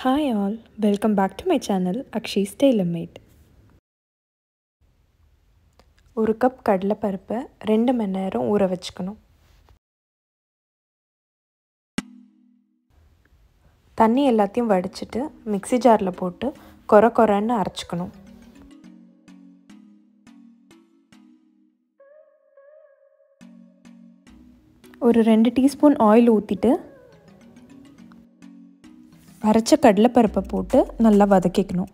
Hi all, welcome back to my channel Akshi's Tailor Made. ஒரு cup கடலைப்பருப்பை ரெண்டு மணி நேரம் ஊற வச்சுக்கணும் தண்ணி எல்லாத்தையும் வடிச்சிட்டு மிக்ஸி ஜாரில் போட்டு கொர கொரன்னு அரைச்சிக்கணும் ஒரு ரெண்டு டீஸ்பூன் ஆயில் ஊற்றிட்டு அரைச்ச கடலைப்பருப்பை போட்டு நல்லா வதக்கிக்கணும்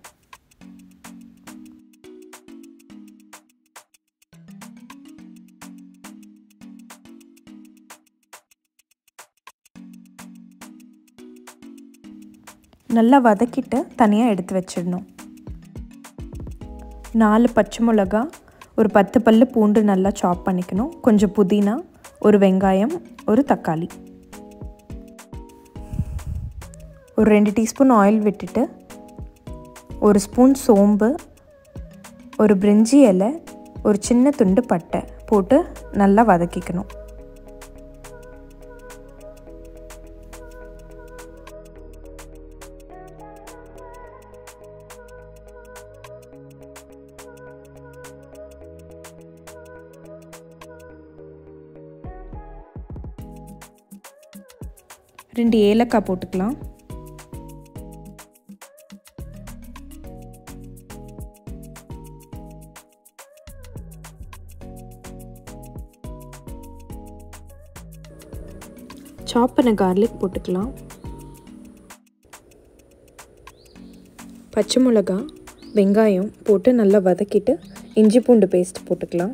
நல்லா வதக்கிட்டு தனியாக எடுத்து வச்சிடணும் நாலு பச்சை மிளகா ஒரு பத்து பல்லு பூண்டு நல்லா சாப் பண்ணிக்கணும் கொஞ்சம் புதினா ஒரு வெங்காயம் ஒரு தக்காளி ஒரு ரெண்டு டீஸ்பூன் ஆயில் விட்டுட்டு ஒரு ஸ்பூன் சோம்பு ஒரு பிரிஞ்சி இலை ஒரு சின்ன துண்டு பட்டை போட்டு நல்லா வதக்கிக்கணும் ரெண்டு ஏலக்காய் போட்டுக்கலாம் சாப் பண்ண கார்லிக் போட்டுக்கலாம் பச்சை மிளகா வெங்காயம் போட்டு நல்லா வதக்கிட்டு இஞ்சி பூண்டு பேஸ்ட் போட்டுக்கலாம்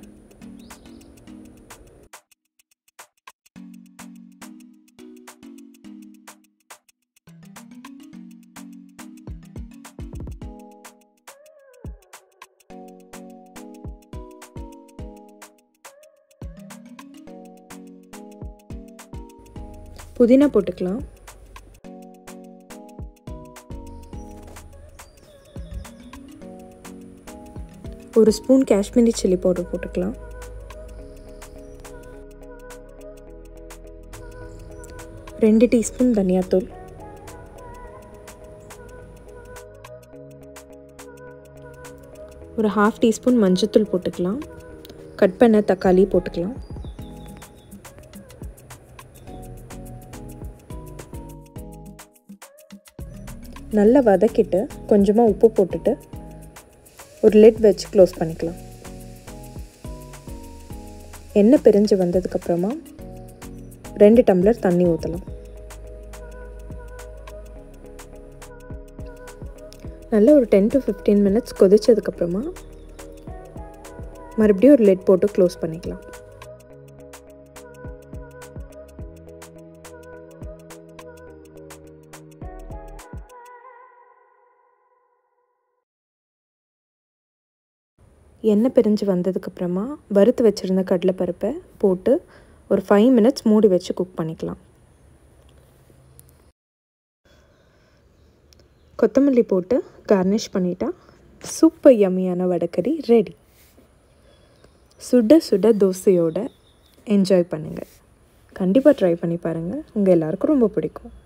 புதினா போட்டுக்கலாம் ஒரு ஸ்பூன் காஷ்மீரி சில்லி பவுடர் போட்டுக்கலாம் ரெண்டு டீஸ்பூன் தனியாத்தூள் ஒரு ஹாஃப் டீஸ்பூன் மஞ்சத்தூள் போட்டுக்கலாம் கட் பண்ண தக்காளி போட்டுக்கலாம் நல்லா வதக்கிட்டு கொஞ்சமாக உப்பு போட்டுட்டு ஒரு லிட் வச்சு க்ளோஸ் பண்ணிக்கலாம் எண்ணெய் பிரிஞ்சு வந்ததுக்கப்புறமா ரெண்டு டம்ளர் தண்ணி ஊற்றலாம் நல்லா ஒரு டென் டு ஃபிஃப்டீன் மினிட்ஸ் கொதிச்சதுக்கப்புறமா மறுபடியும் ஒரு லிட் போட்டு க்ளோஸ் பண்ணிக்கலாம் எண்ணெய் பிரிஞ்சு வந்ததுக்கப்புறமா வறுத்து வச்சுருந்த கடலைப்பருப்பை போட்டு ஒரு ஃபைவ் மினிட்ஸ் மூடி வச்சு குக் பண்ணிக்கலாம் கொத்தமல்லி போட்டு கார்னிஷ் பண்ணிட்டா சூப்பர் யம்மியான வடக்கறி ரெடி சுட சுட தோசையோட என்ஜாய் பண்ணுங்கள் கண்டிப்பாக ட்ரை பண்ணி பாருங்கள் உங்கள் எல்லாருக்கும் ரொம்ப பிடிக்கும்